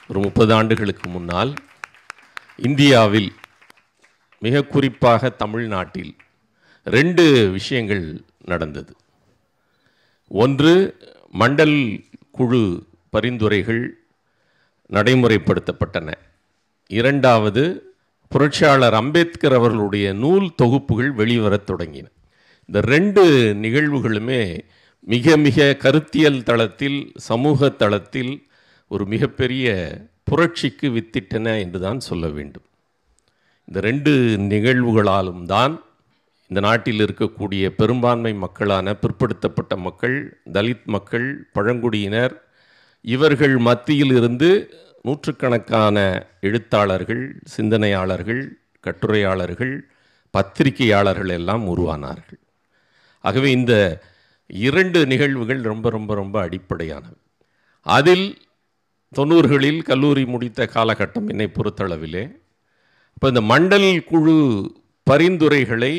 ஒரு முப்பது ஆண்டுகளுக்கு முன்னால் இந்தியாவில் மிக குறிப்பாக தமிழ்நாட்டில் ரெண்டு விஷயங்கள் நடந்தது ஒன்று மண்டல் குழு பரிந்துரைகள் நடைமுறைப்படுத்தப்பட்டன இரண்டாவது புரட்சியாளர் அம்பேத்கர் அவர்களுடைய நூல் தொகுப்புகள் வெளிவரத் தொடங்கின இந்த ரெண்டு நிகழ்வுகளுமே மிக மிக கருத்தியல் தளத்தில் சமூக தளத்தில் ஒரு மிகப்பெரிய புரட்சிக்கு வித்திட்டன என்றுதான் சொல்ல வேண்டும் இந்த ரெண்டு நிகழ்வுகளாலும் தான் இந்த நாட்டில் இருக்கக்கூடிய பெரும்பான்மை மக்களான பிற்படுத்தப்பட்ட மக்கள் தலித் மக்கள் பழங்குடியினர் இவர்கள் மத்தியில் இருந்து நூற்றுக்கணக்கான எழுத்தாளர்கள் சிந்தனையாளர்கள் கட்டுரையாளர்கள் பத்திரிகையாளர்கள் எல்லாம் உருவானார்கள் ஆகவே இந்த இரண்டு நிகழ்வுகள் ரொம்ப ரொம்ப ரொம்ப அடிப்படையானவை அதில் தொண்ணூறுகளில் கல்லூரி முடித்த காலகட்டம் என்னை பொறுத்தளவிலே இப்போ இந்த மண்டல் குழு பரிந்துரைகளை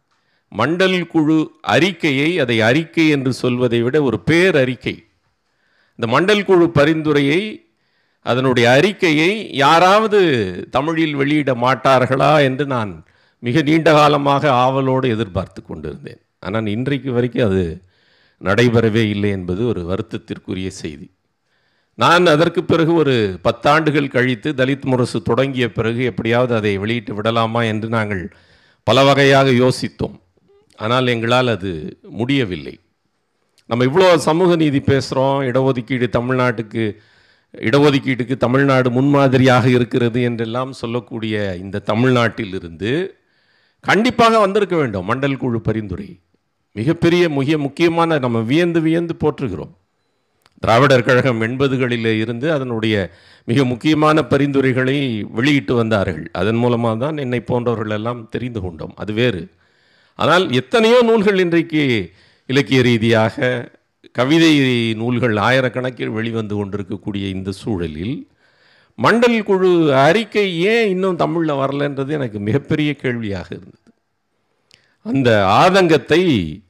மண்டல் குழு அறிக்கையை அதை அறிக்கை என்று சொல்வதை விட ஒரு பேரறிக்கை இந்த மண்டல் குழு பரிந்துரையை அதனுடைய அறிக்கையை யாராவது தமிழில் வெளியிட மாட்டார்களா என்று நான் மிக நீண்ட காலமாக ஆவலோடு எதிர்பார்த்து கொண்டிருந்தேன் ஆனால் இன்றைக்கு வரைக்கும் அது நடைபெறவே இல்லை என்பது ஒரு வருத்தத்திற்குரிய செய்தி நான் அதற்கு பிறகு ஒரு பத்தாண்டுகள் கழித்து தலித் முரசு தொடங்கிய பிறகு எப்படியாவது அதை வெளியிட்டு விடலாமா என்று நாங்கள் பல வகையாக யோசித்தோம் ஆனால் எங்களால் அது முடியவில்லை நம்ம இவ்வளோ சமூக நீதி பேசுகிறோம் இடஒதுக்கீடு தமிழ்நாட்டுக்கு இடஒதுக்கீட்டுக்கு தமிழ்நாடு முன்மாதிரியாக இருக்கிறது என்றெல்லாம் சொல்லக்கூடிய இந்த தமிழ்நாட்டில் இருந்து கண்டிப்பாக வந்திருக்க வேண்டும் மண்டல் குழு பரிந்துரை மிகப்பெரிய மிக முக்கியமான நம்ம வியந்து வியந்து போற்றுகிறோம் திராவிடர் கழகம் எண்பதுகளில் இருந்து அதனுடைய மிக முக்கியமான பரிந்துரைகளை வெளியிட்டு வந்தார்கள் அதன் மூலமாக தான் என்னை போன்றவர்கள் எல்லாம் தெரிந்து கொண்டோம் அது வேறு ஆனால் எத்தனையோ நூல்கள் இன்றைக்கு இலக்கிய ரீதியாக கவிதை நூல்கள் ஆயிரக்கணக்கில் வெளிவந்து கொண்டிருக்கக்கூடிய இந்த சூழலில் மண்டல் குழு அறிக்கை ஏன் இன்னும் தமிழில் வரலன்றது எனக்கு மிகப்பெரிய கேள்வியாக இருந்தது அந்த ஆதங்கத்தை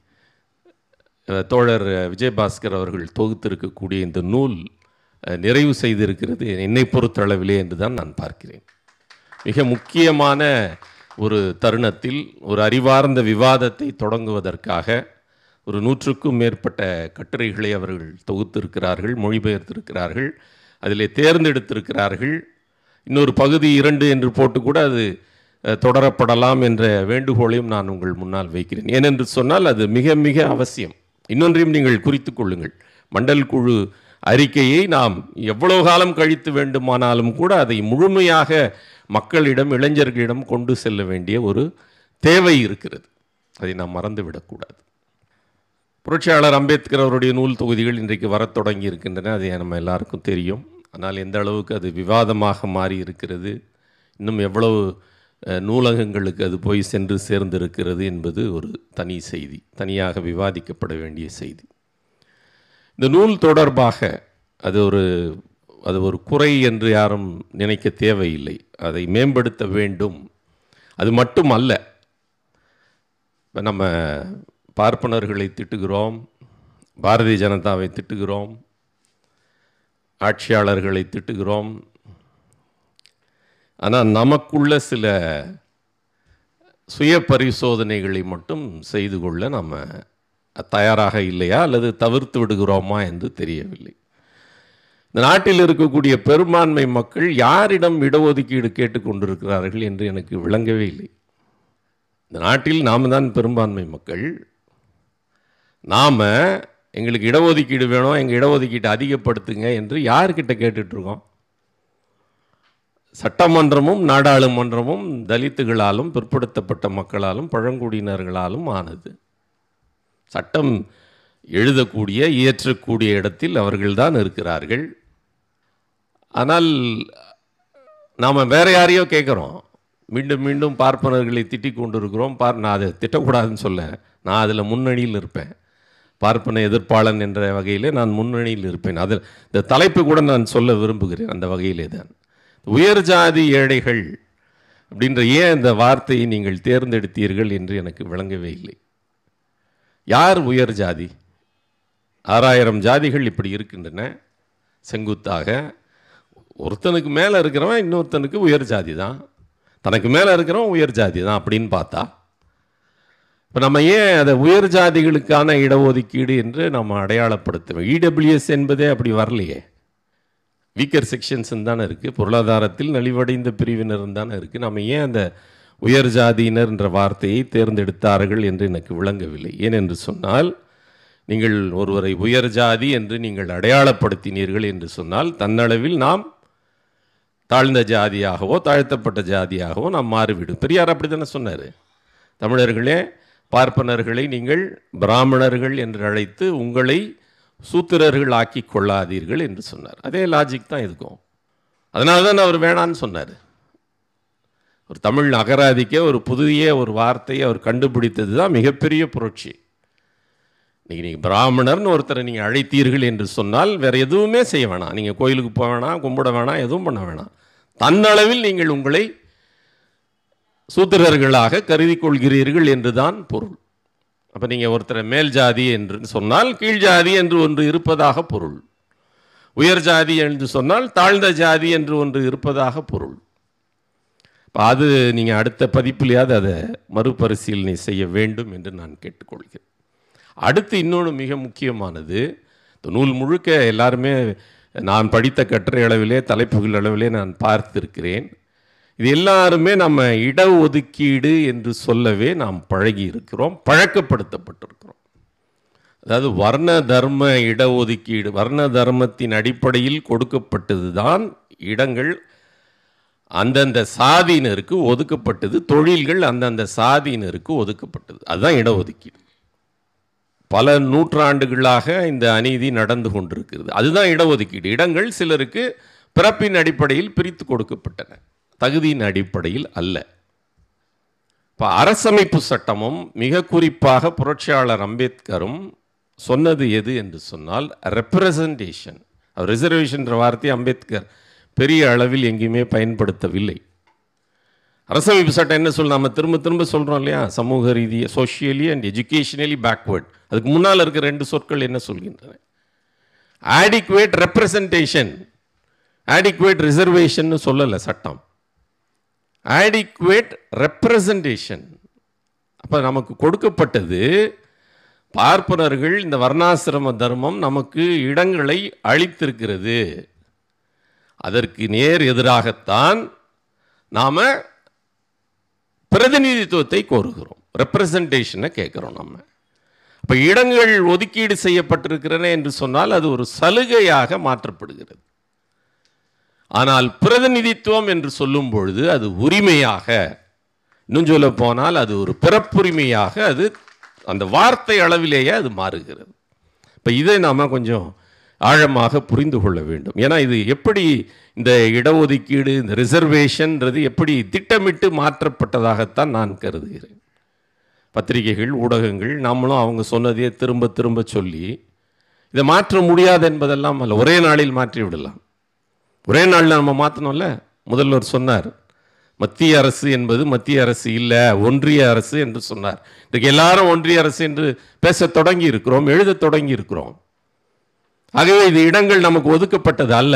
அஹ், தோழர் விஜயபாஸ்கர் அவர்கள் தொகுத்திருக்கக்கூடிய இந்த நூல் அஹ், நிறைவு செய்திருக்கிறது என்னை பொறுத்தளவிலே என்று தான் நான் பார்க்கிறேன் மிக முக்கியமான ஒரு தருணத்தில் ஒரு அறிவார்ந்த விவாதத்தை தொடங்குவதற்காக ஒரு நூற்றுக்கும் மேற்பட்ட கட்டுரைகளை அவர்கள் தொகுத்திருக்கிறார்கள் மொழிபெயர்த்திருக்கிறார்கள் அதிலே தேர்ந்தெடுத்திருக்கிறார்கள் இன்னொரு பகுதி இரண்டு என்று போட்டு கூட அது அஹ், தொடரப்படலாம் என்ற வேண்டுகோளையும் நான் உங்கள் முன்னால் வைக்கிறேன் ஏனென்று சொன்னால் அது மிக மிக அவசியம் இன்னொன்றையும் நீங்கள் குறித்து கொள்ளுங்கள் மண்டல் குழு அறிக்கையை நாம் எவ்வளவு காலம் கழித்து வேண்டுமானாலும் கூட அதை முழுமையாக மக்களிடம் இளைஞர்களிடம் கொண்டு செல்ல வேண்டிய ஒரு தேவை இருக்கிறது அதை நாம் மறந்துவிடக்கூடாது புரட்சியாளர் அம்பேத்கர் அவருடைய நூல் தொகுதிகள் இன்றைக்கு வரத் தொடங்கி இருக்கின்றன அது நம்ம எல்லாருக்கும் தெரியும் ஆனால் எந்த அளவுக்கு அது விவாதமாக மாறி இருக்கிறது இன்னும் எவ்வளவு அஹ், நூலகங்களுக்கு அது போய் சென்று சேர்ந்திருக்கிறது என்பது ஒரு தனி செய்தி தனியாக விவாதிக்கப்பட வேண்டிய செய்தி இந்த நூல் தொடர்பாக அது ஒரு அது ஒரு குறை என்று யாரும் நினைக்க தேவையில்லை அதை மேம்படுத்த வேண்டும் அது மட்டும் அல்ல இப்போ நம்ம பார்ப்பனர்களை திட்டுகிறோம் பாரதிய ஜனதாவை திட்டுகிறோம் ஆட்சியாளர்களை திட்டுகிறோம் ஆனால் நமக்குள்ள சில சுய பரிசோதனைகளை மட்டும் செய்து கொள்ள நம்ம தயாராக இல்லையா அல்லது தவிர்த்து விடுகிறோமா என்று தெரியவில்லை இந்த நாட்டில் இருக்கக்கூடிய பெரும்பான்மை மக்கள் யாரிடம் இடஒதுக்கீடு கேட்டுக்கொண்டிருக்கிறார்கள் என்று எனக்கு விளங்கவே இல்லை இந்த நாட்டில் நாம் தான் பெரும்பான்மை மக்கள் நாம் எங்களுக்கு இடஒதுக்கீடு வேணும் எங்கள் இடஒதுக்கீட்டை அதிகப்படுத்துங்க என்று யார்கிட்ட கேட்டுட்ருக்கோம் சட்டமன்றமும் நாடாளுமன்றமும் தலித்துகளாலும் பிற்படுத்தப்பட்ட மக்களாலும் பழங்குடியினர்களாலும் ஆனது சட்டம் எழுதக்கூடிய இயற்றக்கூடிய இடத்தில் அவர்கள்தான் இருக்கிறார்கள் ஆனால் நாம் வேற யாரையோ கேட்குறோம் மீண்டும் மீண்டும் பார்ப்பனர்களை திட்டிக் கொண்டிருக்கிறோம் பார் நான் அதை திட்டக்கூடாதுன்னு சொல்ல நான் அதில் முன்னணியில் இருப்பேன் பார்ப்பன எதிர்ப்பாளன் என்ற வகையிலே நான் முன்னணியில் இருப்பேன் அதில் இந்த தலைப்பு கூட நான் சொல்ல விரும்புகிறேன் அந்த வகையிலே தான் உயர் ஜாதி ஏழைகள் அப்படின்ற ஏன் இந்த வார்த்தையை நீங்கள் தேர்ந்தெடுத்தீர்கள் என்று எனக்கு விளங்கவே இல்லை யார் உயர் ஜாதி ஆறாயிரம் ஜாதிகள் இப்படி இருக்கின்றன செங்குத்தாக ஒருத்தனுக்கு மேலே இருக்கிறவன் இன்னொருத்தனுக்கு உயர் ஜாதி தான் தனக்கு மேலே இருக்கிறவன் உயர் ஜாதி தான் அப்படின்னு பார்த்தா இப்போ நம்ம ஏன் அதை உயர் ஜாதிகளுக்கான இடஒதுக்கீடு என்று நம்ம அடையாளப்படுத்துவோம் இடபிள்யூஎஸ் என்பதே அப்படி வரலையே வீக்கர் செக்ஷன்ஸ் தானே இருக்குது பொருளாதாரத்தில் நலிவடைந்த பிரிவினர் தானே இருக்குது நம்ம ஏன் அந்த உயர் ஜாதியினர் என்ற வார்த்தையை தேர்ந்தெடுத்தார்கள் என்று எனக்கு விளங்கவில்லை ஏனென்று சொன்னால் நீங்கள் ஒருவரை உயர் ஜாதி என்று நீங்கள் அடையாளப்படுத்தினீர்கள் என்று சொன்னால் தன்னளவில் நாம் தாழ்ந்த ஜாதியாகவோ தாழ்த்தப்பட்ட ஜாதியாகவோ நாம் மாறிவிடும் பெரியார் அப்படி தானே சொன்னார் தமிழர்களே பார்ப்பனர்களை நீங்கள் பிராமணர்கள் என்று அழைத்து உங்களை சூத்திரர்கள் ஆக்கி கொள்ளாதீர்கள் என்று சொன்னார் அதே லாஜிக் தான் இதுக்கும் அதனால தான் அவர் வேணான்னு சொன்னார் ஒரு தமிழ் அகராதிக்க ஒரு புதிய ஒரு வார்த்தையை அவர் கண்டுபிடித்தது தான் மிகப்பெரிய புரட்சி இன்னைக்கு நீங்கள் பிராமணர்னு ஒருத்தரை நீங்கள் அழைத்தீர்கள் என்று சொன்னால் வேறு எதுவுமே செய்ய வேணாம் நீங்கள் கோயிலுக்கு போக வேணாம் கும்பிட வேணாம் எதுவும் பண்ண வேணாம் தன்னளவில் நீங்கள் உங்களை சூத்திரர்களாக கருதி கொள்கிறீர்கள் என்றுதான் பொருள் அப்போ நீங்கள் ஒருத்தரை மேல் ஜாதி என்று சொன்னால் கீழ் ஜாதி என்று ஒன்று இருப்பதாக பொருள் உயர் ஜாதி என்று சொன்னால் தாழ்ந்த ஜாதி என்று ஒன்று இருப்பதாக பொருள் இப்போ அது நீங்கள் அடுத்த பதிப்பிலேயாவது அதை மறுபரிசீலனை செய்ய வேண்டும் என்று நான் கேட்டுக்கொள்கிறேன் அடுத்து இன்னொன்று மிக முக்கியமானது இந்த நூல் முழுக்க எல்லாருமே நான் படித்த கட்டுரை அளவிலே தலைப்புகள் அளவிலே நான் பார்த்திருக்கிறேன் இது எல்லாருமே நம்ம இடஒதுக்கீடு என்று சொல்லவே நாம் பழகி இருக்கிறோம் பழக்கப்படுத்தப்பட்டிருக்கிறோம் அதாவது வர்ண தர்ம இடஒதுக்கீடு வர்ண தர்மத்தின் அடிப்படையில் கொடுக்கப்பட்டது தான் இடங்கள் அந்தந்த சாதியினருக்கு ஒதுக்கப்பட்டது தொழில்கள் அந்தந்த சாதியினருக்கு ஒதுக்கப்பட்டது அதுதான் இடஒதுக்கீடு பல நூற்றாண்டுகளாக இந்த அநீதி நடந்து கொண்டிருக்கிறது அதுதான் இடஒதுக்கீடு இடங்கள் சிலருக்கு பிறப்பின் அடிப்படையில் பிரித்து கொடுக்கப்பட்டன தகுதியின் அடிப்படையில் அல்ல இப்போ அரசமைப்பு சட்டமும் மிக குறிப்பாக புரட்சியாளர் அம்பேத்கரும் சொன்னது எது என்று சொன்னால் ரெப்ரசன்டேஷன் ரிசர்வேஷன்ற வார்த்தையை அம்பேத்கர் பெரிய அளவில் எங்கேயுமே பயன்படுத்தவில்லை அரசமைப்பு சட்டம் என்ன சொல்ல நம்ம திரும்ப திரும்ப சொல்கிறோம் இல்லையா சமூக ரீதியாக சோஷியலி அண்ட் எஜுகேஷனலி பேக்வேர்ட் அதுக்கு முன்னால் இருக்கிற ரெண்டு சொற்கள் என்ன சொல்கின்றன ஆடிக்குவேட் ரெப்ரசன்டேஷன் ஆடிக்குவேட் ரிசர்வேஷன் சொல்லலை சட்டம் ஆடிக்குவேட் ரெப்ரசன்டேஷன் அப்போ நமக்கு கொடுக்கப்பட்டது பார்ப்பனர்கள் இந்த வர்ணாசிரம தர்மம் நமக்கு இடங்களை அளித்திருக்கிறது அதற்கு நேர் எதிராகத்தான் நாம் பிரதிநிதித்துவத்தை கோருகிறோம் ரெப்ரசன்டேஷனை கேட்குறோம் நம்ம இப்போ இடங்கள் ஒதுக்கீடு செய்யப்பட்டிருக்கிறன என்று சொன்னால் அது ஒரு சலுகையாக மாற்றப்படுகிறது ஆனால் பிரதிநிதித்துவம் என்று சொல்லும் பொழுது அது உரிமையாக இன்னும் சொல்ல போனால் அது ஒரு பிறப்புரிமையாக அது அந்த வார்த்தை அளவிலேயே அது மாறுகிறது இப்போ இதை நாம் கொஞ்சம் ஆழமாக புரிந்து கொள்ள வேண்டும் ஏன்னா இது எப்படி இந்த இடஒதுக்கீடு இந்த ரிசர்வேஷன்ன்றது எப்படி திட்டமிட்டு மாற்றப்பட்டதாகத்தான் நான் கருதுகிறேன் பத்திரிகைகள் ஊடகங்கள் நம்மளும் அவங்க சொன்னதையே திரும்ப திரும்ப சொல்லி இதை மாற்ற முடியாது என்பதெல்லாம் அல்ல ஒரே நாளில் மாற்றி விடலாம் ஒரே நாளில் நம்ம மாற்றணும்ல முதல்வர் சொன்னார் மத்திய அரசு என்பது மத்திய அரசு இல்லை ஒன்றிய அரசு என்று சொன்னார் இன்றைக்கு எல்லாரும் ஒன்றிய அரசு என்று பேச தொடங்கி இருக்கிறோம் எழுத தொடங்கி இருக்கிறோம் ஆகவே இது இடங்கள் நமக்கு ஒதுக்கப்பட்டது அல்ல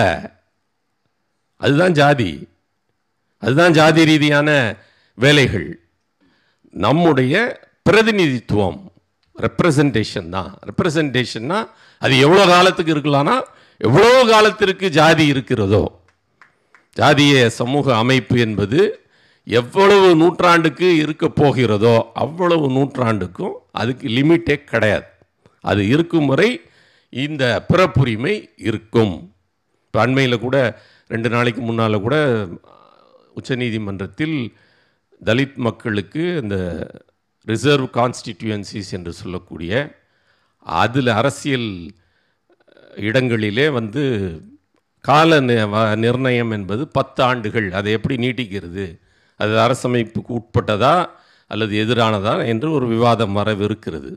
அதுதான் ஜாதி அதுதான் ஜாதி ரீதியான வேலைகள் நம்முடைய பிரதிநிதித்துவம் ரெப்ரசன்டேஷன் தான் ரெப்ரசன்டேஷன்னா அது எவ்வளோ காலத்துக்கு இருக்கலாம்னா எவ்வளோ காலத்திற்கு ஜாதி இருக்கிறதோ ஜாதிய சமூக அமைப்பு என்பது எவ்வளவு நூற்றாண்டுக்கு இருக்க போகிறதோ அவ்வளவு நூற்றாண்டுக்கும் அதுக்கு லிமிட்டே கிடையாது அது இருக்கும் வரை இந்த பிறப்புரிமை இருக்கும் இப்போ அண்மையில் கூட ரெண்டு நாளைக்கு முன்னால் கூட உச்சநீதிமன்றத்தில் தலித் மக்களுக்கு இந்த ரிசர்வ் கான்ஸ்டிடியூயன்சிஸ் என்று சொல்லக்கூடிய அதில் அரசியல் இடங்களிலே வந்து கால நிர்ணயம் என்பது பத்து ஆண்டுகள் அதை எப்படி நீட்டிக்கிறது அது அரசமைப்புக்கு உட்பட்டதா அல்லது எதிரானதா என்று ஒரு விவாதம் வரவிருக்கிறது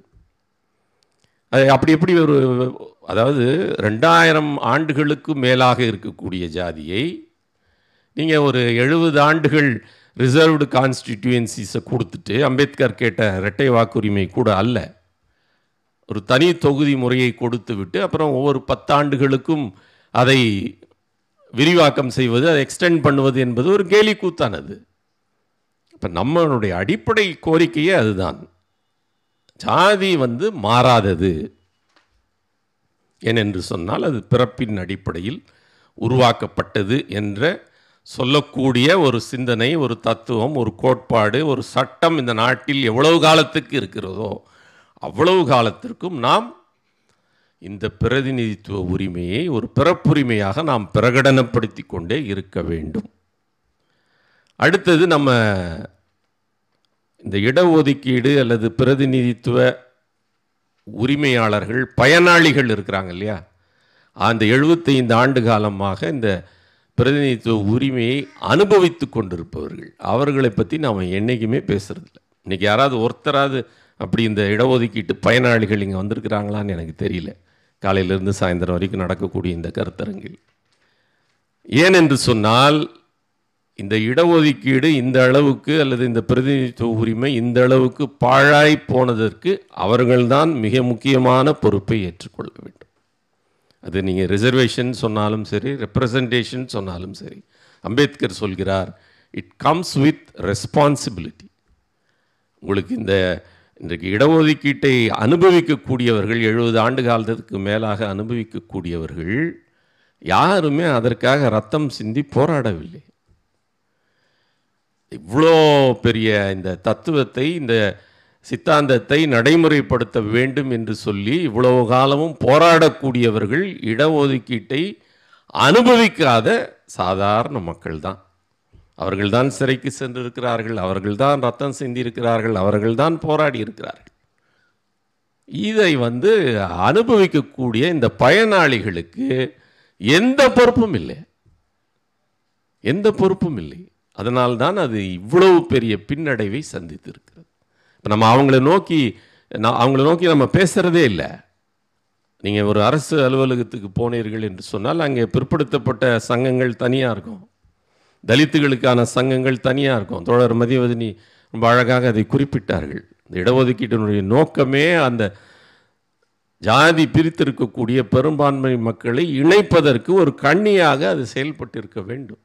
அது அப்படி எப்படி ஒரு அதாவது ரெண்டாயிரம் ஆண்டுகளுக்கு மேலாக இருக்கக்கூடிய ஜாதியை நீங்கள் ஒரு எழுபது ஆண்டுகள் ரிசர்வ்டு கான்ஸ்டிடியூயன்சிஸை கொடுத்துட்டு அம்பேத்கர் கேட்ட இரட்டை வாக்குரிமை கூட அல்ல ஒரு தனி தொகுதி முறையை கொடுத்து விட்டு அப்புறம் ஒவ்வொரு பத்தாண்டுகளுக்கும் அதை விரிவாக்கம் செய்வது அதை எக்ஸ்டெண்ட் பண்ணுவது என்பது ஒரு கேலி கூத்தானது இப்போ நம்மளுடைய அடிப்படை கோரிக்கையே அதுதான் ஜாதி வந்து மாறாதது ஏனென்று சொன்னால் அது பிறப்பின் அடிப்படையில் உருவாக்கப்பட்டது என்ற சொல்லக்கூடிய ஒரு சிந்தனை ஒரு தத்துவம் ஒரு கோட்பாடு ஒரு சட்டம் இந்த நாட்டில் எவ்வளவு காலத்துக்கு இருக்கிறதோ அவ்வளவு காலத்திற்கும் நாம் இந்த பிரதிநிதித்துவ உரிமையை ஒரு பிறப்புரிமையாக நாம் பிரகடனப்படுத்தி கொண்டே இருக்க வேண்டும் அடுத்தது நம்ம இந்த இடஒதுக்கீடு அல்லது பிரதிநிதித்துவ உரிமையாளர்கள் பயனாளிகள் இருக்கிறாங்க இல்லையா அந்த எழுபத்தைந்து ஆண்டு காலமாக இந்த பிரதிநிதித்துவ உரிமையை அனுபவித்து கொண்டிருப்பவர்கள் அவர்களை பற்றி நாம் என்றைக்குமே பேசுறதில்ல இன்னைக்கு யாராவது ஒருத்தராவது அப்படி இந்த இடஒதுக்கீட்டு பயனாளிகள் இங்கே வந்திருக்கிறாங்களான்னு எனக்கு தெரியல காலையிலேருந்து சாயந்தரம் வரைக்கும் நடக்கக்கூடிய இந்த கருத்தரங்கில் ஏனென்று சொன்னால் இந்த இடஒதுக்கீடு இந்த அளவுக்கு அல்லது இந்த பிரதிநிதித்துவ உரிமை இந்த அளவுக்கு பாழாய் போனதற்கு அவர்கள்தான் மிக முக்கியமான பொறுப்பை ஏற்றுக்கொள்ள வேண்டும் அது நீங்கள் ரிசர்வேஷன் சொன்னாலும் சரி ரெப்ரசன்டேஷன் சொன்னாலும் சரி அம்பேத்கர் சொல்கிறார் இட் கம்ஸ் வித் ரெஸ்பான்சிபிலிட்டி உங்களுக்கு இந்த இன்றைக்கு இடஒதுக்கீட்டை அனுபவிக்கக்கூடியவர்கள் எழுபது ஆண்டு காலத்துக்கு மேலாக அனுபவிக்கக்கூடியவர்கள் யாருமே அதற்காக ரத்தம் சிந்தி போராடவில்லை இவ்வளோ பெரிய இந்த தத்துவத்தை இந்த சித்தாந்தத்தை நடைமுறைப்படுத்த வேண்டும் என்று சொல்லி இவ்வளவு காலமும் போராடக்கூடியவர்கள் இடஒதுக்கீட்டை அனுபவிக்காத சாதாரண மக்கள் தான் அவர்கள்தான் சிறைக்கு சென்றிருக்கிறார்கள் அவர்கள்தான் ரத்தம் சிந்தியிருக்கிறார்கள் அவர்கள்தான் போராடி இருக்கிறார்கள் இதை வந்து அனுபவிக்கக்கூடிய இந்த பயனாளிகளுக்கு எந்த பொறுப்பும் இல்லை எந்த பொறுப்பும் இல்லை அதனால்தான் அது இவ்வளவு பெரிய பின்னடைவை சந்தித்திருக்கிறது இப்போ நம்ம அவங்கள நோக்கி நான் அவங்கள நோக்கி நம்ம பேசுகிறதே இல்லை நீங்கள் ஒரு அரசு அலுவலகத்துக்கு போனீர்கள் என்று சொன்னால் அங்கே பிற்படுத்தப்பட்ட சங்கங்கள் தனியாக இருக்கும் தலித்துகளுக்கான சங்கங்கள் தனியாக இருக்கும் தோழர் மதிவதனி ரொம்ப அழகாக அதை குறிப்பிட்டார்கள் இந்த இடஒதுக்கீட்டினுடைய நோக்கமே அந்த ஜாதி பிரித்திருக்கக்கூடிய பெரும்பான்மை மக்களை இணைப்பதற்கு ஒரு கண்ணியாக அது செயல்பட்டு இருக்க வேண்டும்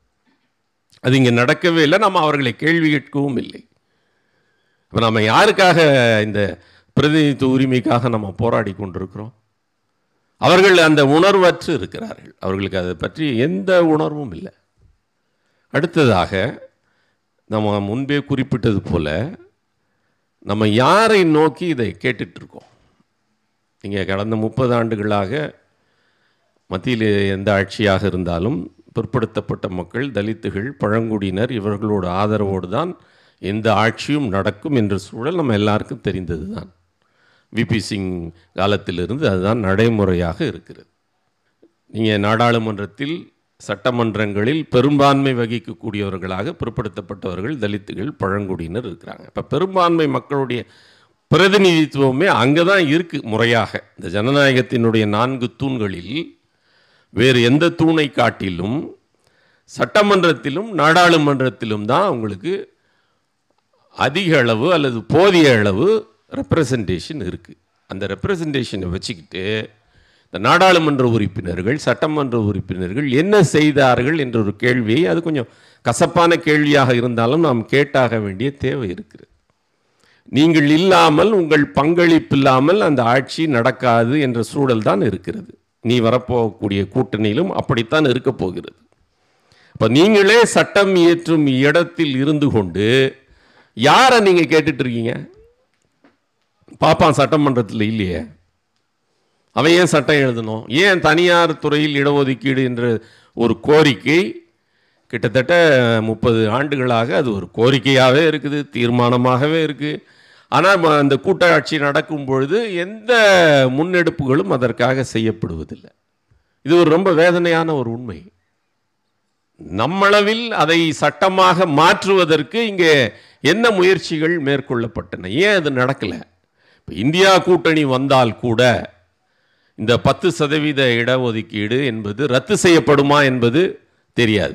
அது இங்கே நடக்கவே இல்லை நம்ம அவர்களை கேள்வி கேட்கவும் இல்லை இப்போ நம்ம யாருக்காக இந்த பிரதிநிதித்துவ உரிமைக்காக நம்ம போராடி கொண்டிருக்கிறோம் அவர்கள் அந்த உணர்வற்று இருக்கிறார்கள் அவர்களுக்கு அதை பற்றி எந்த உணர்வும் இல்லை அடுத்ததாக நம்ம முன்பே குறிப்பிட்டது போல நம்ம யாரை நோக்கி இதை கேட்டுட்ருக்கோம் நீங்கள் கடந்த முப்பது ஆண்டுகளாக மத்தியில் எந்த ஆட்சியாக இருந்தாலும் பிற்படுத்தப்பட்ட மக்கள் தலித்துகள் பழங்குடியினர் இவர்களோட ஆதரவோடு தான் எந்த ஆட்சியும் நடக்கும் என்ற சூழல் நம்ம எல்லாருக்கும் தெரிந்தது தான் விபி சிங் காலத்திலிருந்து அதுதான் நடைமுறையாக இருக்கிறது நீங்கள் நாடாளுமன்றத்தில் சட்டமன்றங்களில் பெரும்பான்மை வகிக்கக்கூடியவர்களாக பிற்படுத்தப்பட்டவர்கள் தலித்துகள் பழங்குடியினர் இருக்கிறாங்க இப்போ பெரும்பான்மை மக்களுடைய பிரதிநிதித்துவமே அங்கே தான் இருக்குது முறையாக இந்த ஜனநாயகத்தினுடைய நான்கு தூண்களில் வேறு எந்த தூணை காட்டிலும் சட்டமன்றத்திலும் நாடாளுமன்றத்திலும் தான் உங்களுக்கு அதிக அளவு அல்லது போதிய அளவு ரெப்ரசன்டேஷன் இருக்குது அந்த ரெப்ரசன்டேஷனை வச்சுக்கிட்டு இந்த நாடாளுமன்ற உறுப்பினர்கள் சட்டமன்ற உறுப்பினர்கள் என்ன செய்தார்கள் என்ற ஒரு கேள்வியை அது கொஞ்சம் கசப்பான கேள்வியாக இருந்தாலும் நாம் கேட்டாக வேண்டிய தேவை இருக்கிறது நீங்கள் இல்லாமல் உங்கள் பங்களிப்பு இல்லாமல் அந்த ஆட்சி நடக்காது என்ற சூழல் தான் இருக்கிறது நீ வரப்போகக்கூடிய கூட்டணியிலும் அப்படித்தான் இருக்க போகிறது இப்போ நீங்களே சட்டம் இயற்றும் இடத்தில் இருந்து கொண்டு யாரை நீங்கள் கேட்டுட்டு இருக்கீங்க பாப்பான் சட்டமன்றத்தில் இல்லையே அவன் ஏன் சட்டம் எழுதணும் ஏன் தனியார் துறையில் இடஒதுக்கீடு என்ற ஒரு கோரிக்கை கிட்டத்தட்ட முப்பது ஆண்டுகளாக அது ஒரு கோரிக்கையாகவே இருக்குது தீர்மானமாகவே இருக்குது ஆனால் அந்த கூட்டாட்சி நடக்கும் பொழுது எந்த முன்னெடுப்புகளும் அதற்காக செய்யப்படுவதில்லை இது ஒரு ரொம்ப வேதனையான ஒரு உண்மை நம்மளவில் அதை சட்டமாக மாற்றுவதற்கு இங்கே என்ன முயற்சிகள் மேற்கொள்ளப்பட்டன ஏன் அது நடக்கலை இப்போ இந்தியா கூட்டணி வந்தால் கூட இந்த பத்து சதவீத இடஒதுக்கீடு என்பது ரத்து செய்யப்படுமா என்பது தெரியாது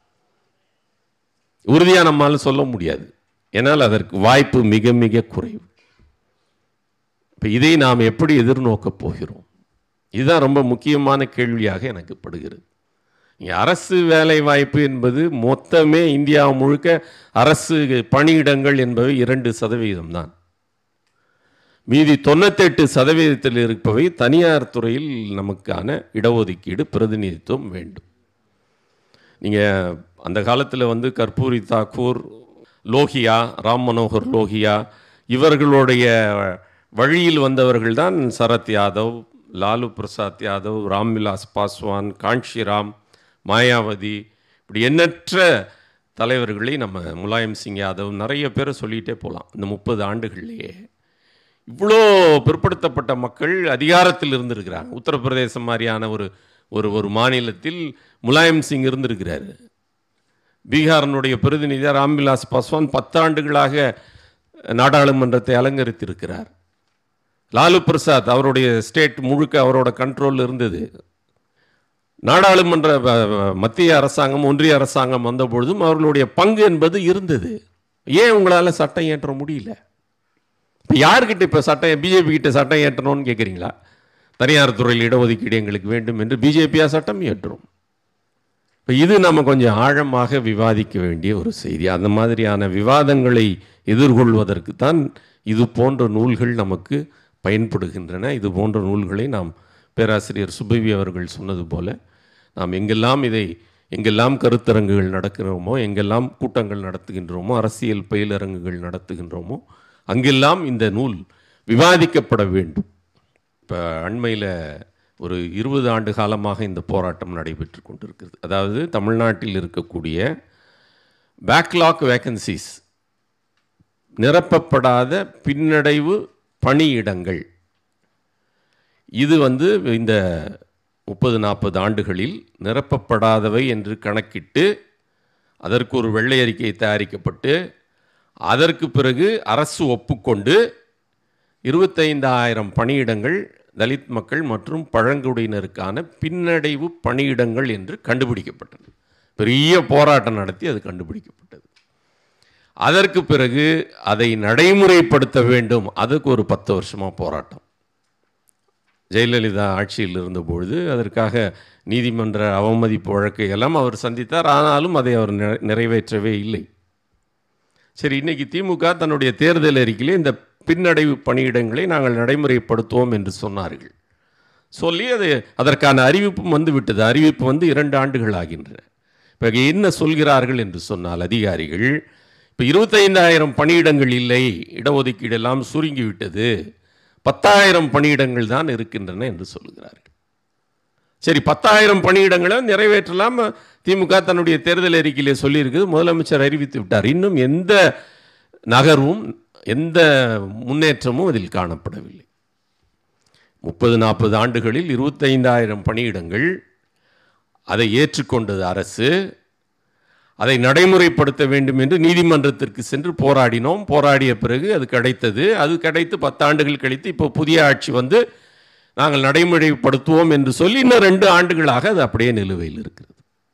உறுதியாக நம்மால் சொல்ல முடியாது ஏன்னால் அதற்கு வாய்ப்பு மிக மிக குறைவு இப்போ இதை நாம் எப்படி எதிர்நோக்கப் போகிறோம் இதுதான் ரொம்ப முக்கியமான கேள்வியாக எனக்கு படுகிறது இங்க அரசு வேலை வாய்ப்பு என்பது மொத்தமே இந்தியா முழுக்க அரசு பணியிடங்கள் என்பவை இரண்டு சதவீதம் தான் மீதி தொண்ணூத்தெட்டு சதவீதத்தில் இருப்பவை தனியார் துறையில் நமக்கான இடஒதுக்கீடு பிரதிநிதித்துவம் வேண்டும் நீங்கள் அந்த காலத்தில் வந்து கற்பூரி தாக்கூர் லோகியா ராம் மனோகர் லோகியா இவர்களுடைய வழியில் வந்தவர்கள் தான் சரத் யாதவ் லாலு பிரசாத் யாதவ் ராம்விலாஸ் பாஸ்வான் காஞ்சிராம் மாயாவதி இப்படி எண்ணற்ற தலைவர்களை நம்ம முலாயம் சிங் யாதவ் நிறைய பேரை சொல்லிகிட்டே போகலாம் இந்த முப்பது ஆண்டுகள்லேயே இவ்வளோ பிற்படுத்தப்பட்ட மக்கள் அதிகாரத்தில் இருந்திருக்கிறாங்க உத்தரப்பிரதேசம் மாதிரியான ஒரு ஒரு ஒரு மாநிலத்தில் முலாயம் சிங் இருந்திருக்கிறாரு பீகாரனுடைய பிரதிநிதியாக ராம்விலாஸ் பாஸ்வான் பத்தாண்டுகளாக நாடாளுமன்றத்தை அலங்கரித்திருக்கிறார் லாலு பிரசாத் அவருடைய ஸ்டேட் முழுக்க அவரோட கண்ட்ரோலில் இருந்தது நாடாளுமன்ற வ- வ- மத்திய அரசாங்கம் ஒன்றிய அரசாங்கம் வந்த பொழுதும் அவர்களுடைய பங்கு என்பது இருந்தது ஏன் உங்களால் சட்டம் இயற்ற முடியல இப்போ யார்கிட்ட இப்போ சட்டம் பிஜேபி கிட்ட சட்டம் ஏற்றணும்னு கேட்குறீங்களா தனியார் துறையில் இடஒதுக்கீடு எங்களுக்கு வேண்டும் என்று பிஜேபியா சட்டம் இயற்றும் இப்போ இது நம்ம கொஞ்சம் ஆழமாக விவாதிக்க வேண்டிய ஒரு செய்தி அந்த மாதிரியான விவாதங்களை எதிர்கொள்வதற்கு தான் இது போன்ற நூல்கள் நமக்கு பயன்படுகின்றன இது போன்ற நூல்களை நாம் பேராசிரியர் சுபவி அவர்கள் சொன்னது போல நாம் எங்கெல்லாம் இதை எங்கெல்லாம் கருத்தரங்குகள் நடக்கிறோமோ எங்கெல்லாம் கூட்டங்கள் நடத்துகின்றோமோ அரசியல் பயிலரங்குகள் நடத்துகின்றோமோ அங்கெல்லாம் இந்த நூல் விவாதிக்கப்பட வேண்டும் இப்போ அண்மையில் ஒரு இருபது ஆண்டு காலமாக இந்த போராட்டம் நடைபெற்று கொண்டிருக்கிறது அதாவது தமிழ்நாட்டில் இருக்கக்கூடிய பேக்லாக் வேக்கன்சிஸ் நிரப்பப்படாத பின்னடைவு பணியிடங்கள் இது வந்து இந்த முப்பது நாற்பது ஆண்டுகளில் நிரப்பப்படாதவை என்று கணக்கிட்டு அதற்கு ஒரு வெள்ளை அறிக்கை தயாரிக்கப்பட்டு அதற்கு பிறகு அரசு ஒப்புக்கொண்டு இருபத்தைந்தாயிரம் பணியிடங்கள் தலித் மக்கள் மற்றும் பழங்குடியினருக்கான பின்னடைவு பணியிடங்கள் என்று கண்டுபிடிக்கப்பட்டது பெரிய போராட்டம் நடத்தி அது கண்டுபிடிக்கப்பட்டது அதற்கு பிறகு அதை நடைமுறைப்படுத்த வேண்டும் அதுக்கு ஒரு பத்து வருஷமாக போராட்டம் ஜெயலலிதா ஆட்சியில் இருந்தபொழுது அதற்காக நீதிமன்ற அவமதிப்பு வழக்கை எல்லாம் அவர் சந்தித்தார் ஆனாலும் அதை அவர் நிறை- நிறைவேற்றவே இல்லை சரி இன்னைக்கு திமுக தன்னுடைய தேர்தல் அறிக்கையிலே இந்த பின்னடைவு பணியிடங்களை நாங்கள் நடைமுறைப்படுத்துவோம் என்று சொன்னார்கள் சொல்லி அது அதற்கான அறிவிப்பும் வந்து விட்டது அறிவிப்பு வந்து இரண்டு ஆண்டுகள் ஆகின்றன இப்போ என்ன சொல்கிறார்கள் என்று சொன்னால் அதிகாரிகள் இப்போ இருபத்தைந்தாயிரம் பணியிடங்கள் இல்லை இடஒதுக்கீடு எல்லாம் சுருங்கி விட்டது பத்தாயிரம் பணியிடங்கள் தான் இருக்கின்றன என்று சொல்கிறார்கள் சரி பத்தாயிரம் பணியிடங்களை நிறைவேற்றலாம் திமுக தன்னுடைய தேர்தல் அறிக்கையிலே சொல்லியிருக்குது முதலமைச்சர் அறிவித்து விட்டார் இன்னும் எந்த நகர்வும் எந்த முன்னேற்றமும் அதில் காணப்படவில்லை முப்பது நாற்பது ஆண்டுகளில் இருபத்தைந்தாயிரம் பணியிடங்கள் அதை ஏற்றுக்கொண்டது அரசு அதை நடைமுறைப்படுத்த வேண்டும் என்று நீதிமன்றத்திற்கு சென்று போராடினோம் போராடிய பிறகு அது கிடைத்தது அது கிடைத்து பத்தாண்டுகள் கழித்து இப்போ புதிய ஆட்சி வந்து நாங்கள் நடைமுறைப்படுத்துவோம் என்று சொல்லி இன்னும் ரெண்டு ஆண்டுகளாக அது அப்படியே நிலுவையில் இருக்கிறது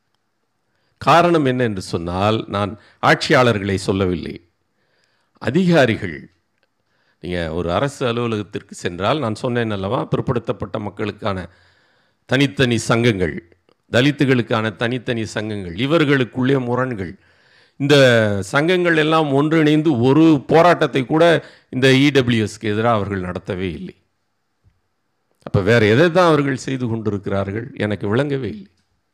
காரணம் என்ன என்று சொன்னால் நான் ஆட்சியாளர்களை சொல்லவில்லை அதிகாரிகள் நீங்கள் ஒரு அரசு அலுவலகத்திற்கு சென்றால் நான் சொன்னேன் அல்லவா பிற்படுத்தப்பட்ட மக்களுக்கான தனித்தனி சங்கங்கள் தலித்துகளுக்கான தனித்தனி சங்கங்கள் இவர்களுக்குள்ளே முரண்கள் இந்த சங்கங்கள் எல்லாம் ஒன்றிணைந்து ஒரு போராட்டத்தை கூட இந்த இடபிள்யூஎஸ்க்கு எதிராக அவர்கள் நடத்தவே இல்லை அப்போ வேற எதை தான் அவர்கள் செய்து கொண்டிருக்கிறார்கள் எனக்கு விளங்கவே இல்லை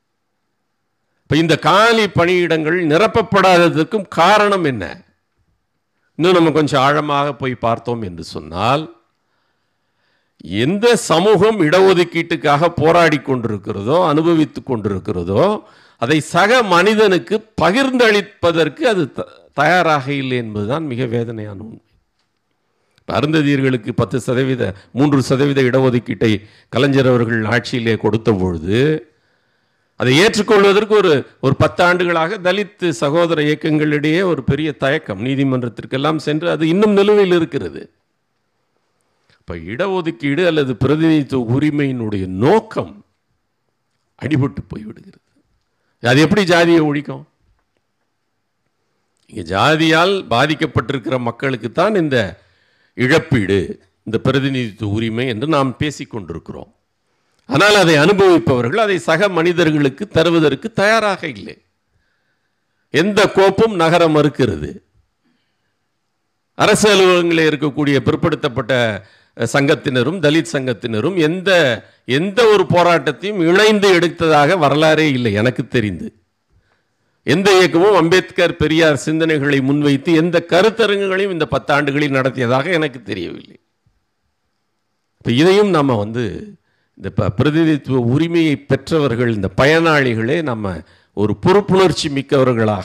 இப்போ இந்த காலி பணியிடங்கள் நிரப்பப்படாததற்கும் காரணம் என்ன இன்னும் நம்ம கொஞ்சம் ஆழமாக போய் பார்த்தோம் என்று சொன்னால் எந்த சமூகம் இடஒதுக்கீட்டுக்காக போராடி கொண்டிருக்கிறதோ அனுபவித்து கொண்டிருக்கிறதோ அதை சக மனிதனுக்கு பகிர்ந்தளிப்பதற்கு அது த- தயாராக இல்லை என்பதுதான் மிக வேதனையான உண்மை இப்ப அருந்ததியர்களுக்கு பத்து சதவீத மூன்று சதவீத இடஒதுக்கீட்டை கலைஞர் அவர்கள் ஆட்சியிலே கொடுத்த பொழுது அதை ஏற்றுக்கொள்வதற்கு ஒரு ஒரு பத்தாண்டுகளாக தலித் சகோதர இயக்கங்களிடையே ஒரு பெரிய தயக்கம் நீதிமன்றத்திற்கெல்லாம் சென்று அது இன்னும் நிலுவையில் இருக்கிறது இப்போ இடஒதுக்கீடு அல்லது பிரதிநிதித்துவ உரிமையினுடைய நோக்கம் அடிபட்டு போய்விடுகிறது அது எப்படி ஜாதியை ஒழிக்கும் இங்கே ஜாதியால் பாதிக்கப்பட்டிருக்கிற மக்களுக்கு தான் இந்த இழப்பீடு இந்த பிரதிநிதித்துவ உரிமை என்று நாம் பேசிக் கொண்டிருக்கிறோம் ஆனால் அதை அனுபவிப்பவர்கள் அதை சக மனிதர்களுக்கு தருவதற்கு தயாராக இல்லை எந்த கோப்பும் நகர மறுக்கிறது அரசு அலுவலகங்களில் இருக்கக்கூடிய பிற்படுத்தப்பட்ட அஹ், சங்கத்தினரும் தலித் சங்கத்தினரும் எந்த எந்த ஒரு போராட்டத்தையும் இணைந்து எடுத்ததாக வரலாறே இல்லை எனக்கு தெரிந்து எந்த இயக்கமும் அம்பேத்கர் பெரியார் சிந்தனைகளை முன்வைத்து எந்த கருத்தரங்குகளையும் இந்த பத்தாண்டுகளில் நடத்தியதாக எனக்கு தெரியவில்லை இப்போ இதையும் நம்ம வந்து இந்த ப பிரதிநிதித்துவ உரிமையை பெற்றவர்கள் இந்த பயனாளிகளே நம்ம ஒரு பொறுப்புணர்ச்சி மிக்கவர்களாக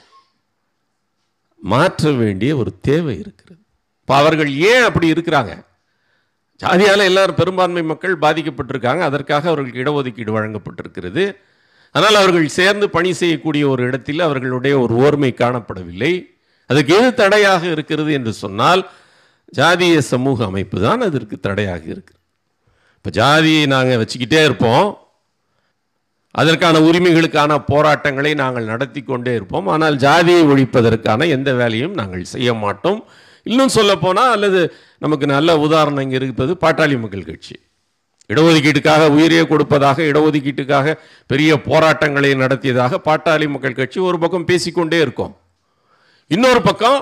மாற்ற வேண்டிய ஒரு தேவை இருக்கிறது இப்போ அவர்கள் ஏன் அப்படி இருக்கிறாங்க ஜாதியால் எல்லாரும் பெரும்பான்மை மக்கள் பாதிக்கப்பட்டிருக்காங்க அதற்காக அவர்களுக்கு இடஒதுக்கீடு வழங்கப்பட்டிருக்கிறது ஆனால் அவர்கள் சேர்ந்து பணி செய்யக்கூடிய ஒரு இடத்தில் அவர்களுடைய ஒரு ஓர்மை காணப்படவில்லை அதுக்கு எது தடையாக இருக்கிறது என்று சொன்னால் ஜாதிய சமூக அமைப்பு தான் அதற்கு தடையாக இருக்கு இப்போ ஜாதியை நாங்கள் வச்சுக்கிட்டே இருப்போம் அதற்கான உரிமைகளுக்கான போராட்டங்களை நாங்கள் நடத்தி கொண்டே இருப்போம் ஆனால் ஜாதியை ஒழிப்பதற்கான எந்த வேலையும் நாங்கள் செய்ய மாட்டோம் இன்னும் சொல்லப்போனால் அல்லது நமக்கு நல்ல உதாரணம் இங்கே இருப்பது பாட்டாளி மக்கள் கட்சி இடஒதுக்கீட்டுக்காக உயிரையே கொடுப்பதாக இடஒதுக்கீட்டுக்காக பெரிய போராட்டங்களை நடத்தியதாக பாட்டாளி மக்கள் கட்சி ஒரு பக்கம் பேசிக்கொண்டே இருக்கும் இன்னொரு பக்கம்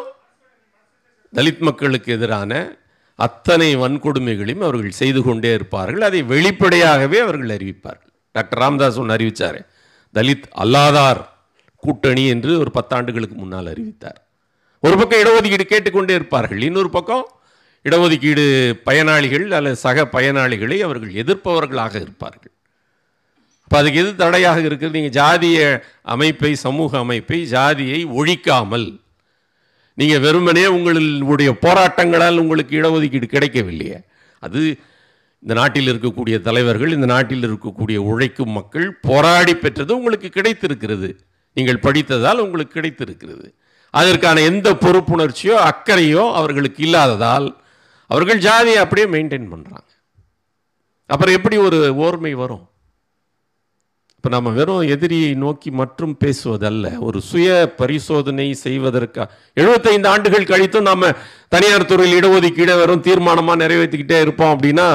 தலித் மக்களுக்கு எதிரான அத்தனை வன்கொடுமைகளையும் அவர்கள் செய்து கொண்டே இருப்பார்கள் அதை வெளிப்படையாகவே அவர்கள் அறிவிப்பார்கள் டாக்டர் ராமதாஸ் ஒன்று அறிவித்தார் தலித் அல்லாதார் கூட்டணி என்று ஒரு பத்தாண்டுகளுக்கு முன்னால் அறிவித்தார் ஒரு பக்கம் இடஒதுக்கீடு கேட்டுக்கொண்டே இருப்பார்கள் இன்னொரு பக்கம் இடஒதுக்கீடு பயனாளிகள் அல்லது சக பயனாளிகளை அவர்கள் எதிர்ப்பவர்களாக இருப்பார்கள் அப்போ அதுக்கு எது தடையாக இருக்குது நீங்கள் ஜாதிய அமைப்பை சமூக அமைப்பை ஜாதியை ஒழிக்காமல் நீங்கள் வெறுமனே உங்களுடைய போராட்டங்களால் உங்களுக்கு இடஒதுக்கீடு கிடைக்கவில்லையே அது இந்த நாட்டில் இருக்கக்கூடிய தலைவர்கள் இந்த நாட்டில் இருக்கக்கூடிய உழைக்கும் மக்கள் போராடி பெற்றது உங்களுக்கு கிடைத்திருக்கிறது நீங்கள் படித்ததால் உங்களுக்கு கிடைத்திருக்கிறது அதற்கான எந்த பொறுப்புணர்ச்சியோ அக்கறையோ அவர்களுக்கு இல்லாததால் அவர்கள் ஜாதியை அப்படியே மெயின்டைன் பண்ணுறாங்க அப்புறம் எப்படி ஒரு ஓர்மை வரும் இப்போ நம்ம வெறும் எதிரியை நோக்கி மட்டும் பேசுவதல்ல ஒரு சுய பரிசோதனை செய்வதற்கா எழுபத்தைந்து ஆண்டுகள் கழித்தும் நம்ம தனியார் துறையில் இடஒதுக்கீடை வெறும் தீர்மானமாக நிறைவேற்றிக்கிட்டே இருப்போம் அப்படின்னா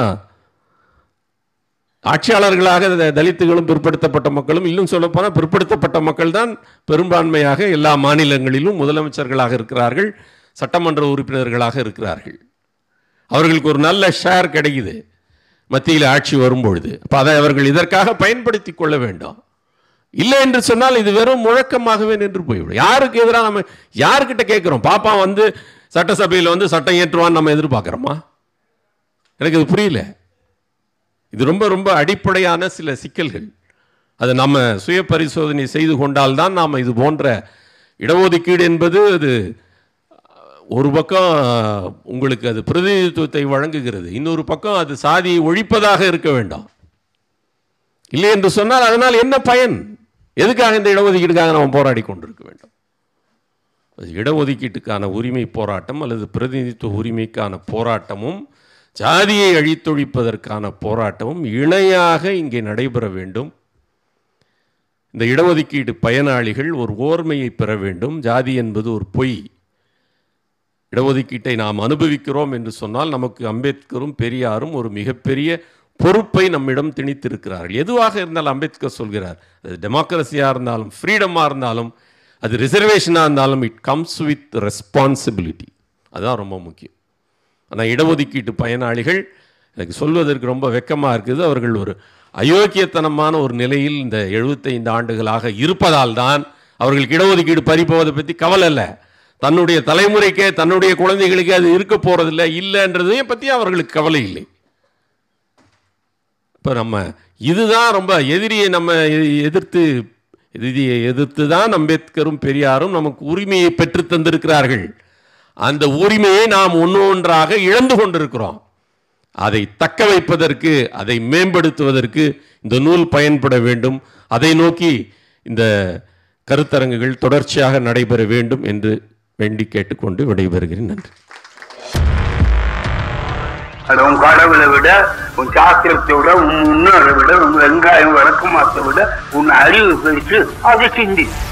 ஆட்சியாளர்களாக த- தலித்துகளும் பிற்படுத்தப்பட்ட மக்களும் இன்னும் சொல்லப்போனால் பிற்படுத்தப்பட்ட மக்கள் தான் பெரும்பான்மையாக எல்லா மாநிலங்களிலும் முதலமைச்சர்களாக இருக்கிறார்கள் சட்டமன்ற உறுப்பினர்களாக இருக்கிறார்கள் அவர்களுக்கு ஒரு நல்ல ஷேர் கிடைக்குது மத்தியில் ஆட்சி வரும்பொழுது அப்போ அதை அவர்கள் இதற்காக பயன்படுத்தி கொள்ள வேண்டும் இல்லை என்று சொன்னால் இது வெறும் முழக்கமாகவே நின்று போய்விடும் யாருக்கு எதிராக நம்ம யாருக்கிட்ட கேட்குறோம் பாப்பா வந்து சட்டசபையில் வந்து சட்டம் ஏற்றுவான்னு நம்ம எதிர்பார்க்குறோமா எனக்கு இது புரியல இது ரொம்ப ரொம்ப அடிப்படையான சில சிக்கல்கள் அதை நம்ம சுய பரிசோதனை செய்து கொண்டால்தான் நாம் இது போன்ற இடஒதுக்கீடு என்பது அது ஒரு பக்கம் உங்களுக்கு அது பிரதிநிதித்துவத்தை வழங்குகிறது இன்னொரு பக்கம் அது சாதியை ஒழிப்பதாக இருக்க வேண்டாம் இல்லை என்று சொன்னால் அதனால் என்ன பயன் எதுக்காக இந்த இடஒதுக்கீடுக்காக நாம் போராடி கொண்டிருக்க வேண்டும் அது இடஒதுக்கீட்டுக்கான உரிமை போராட்டம் அல்லது பிரதிநிதித்துவ உரிமைக்கான போராட்டமும் ஜாதியை அழித்தொழிப்பதற்கான போராட்டமும் இணையாக இங்கே நடைபெற வேண்டும் இந்த இடஒதுக்கீடு பயனாளிகள் ஒரு ஓர்மையை பெற வேண்டும் ஜாதி என்பது ஒரு பொய் இடஒதுக்கீட்டை நாம் அனுபவிக்கிறோம் என்று சொன்னால் நமக்கு அம்பேத்கரும் பெரியாரும் ஒரு மிகப்பெரிய பொறுப்பை நம்மிடம் திணித்திருக்கிறார்கள் எதுவாக இருந்தாலும் அம்பேத்கர் சொல்கிறார் அது டெமோக்ரஸியாக இருந்தாலும் ஃப்ரீடமாக இருந்தாலும் அது ரிசர்வேஷனாக இருந்தாலும் இட் கம்ஸ் வித் ரெஸ்பான்சிபிலிட்டி அதுதான் ரொம்ப முக்கியம் ஆனால் இடஒதுக்கீட்டு பயனாளிகள் எனக்கு சொல்வதற்கு ரொம்ப வெக்கமாக இருக்குது அவர்கள் ஒரு அயோக்கியத்தனமான ஒரு நிலையில் இந்த எழுபத்தைந்து ஆண்டுகளாக இருப்பதால் தான் அவர்களுக்கு இடஒதுக்கீடு பறிப்போவதை பற்றி கவலை இல்லை தன்னுடைய தலைமுறைக்கே தன்னுடைய குழந்தைகளுக்கே அது இருக்க போகிறதில்ல இல்லைன்றதையும் பற்றி அவர்களுக்கு கவலை இல்லை இப்போ நம்ம இதுதான் ரொம்ப எதிரியை நம்ம எ- எதிர்த்து எதிரியை எதிர்த்து தான் அம்பேத்கரும் பெரியாரும் நமக்கு உரிமையை பெற்று தந்திருக்கிறார்கள் அந்த உரிமையை நாம் ஒன்று ஒன்றாக இழந்து கொண்டிருக்கிறோம் அதை தக்க வைப்பதற்கு அதை மேம்படுத்துவதற்கு இந்த நூல் பயன்பட வேண்டும் அதை நோக்கி இந்த கருத்தரங்குகள் தொடர்ச்சியாக நடைபெற வேண்டும் என்று வேண்டி கேட்டுக்கொண்டு விடைபெறுகிறேன் நன்றி அது உன் கடவுளை விட உன் சாஸ்திரத்தை விட உன் முன்னோரை விட உன் வெங்காயம் விளக்கமாத்தை விட உன் அறிவு பெருசு அதை சிந்தி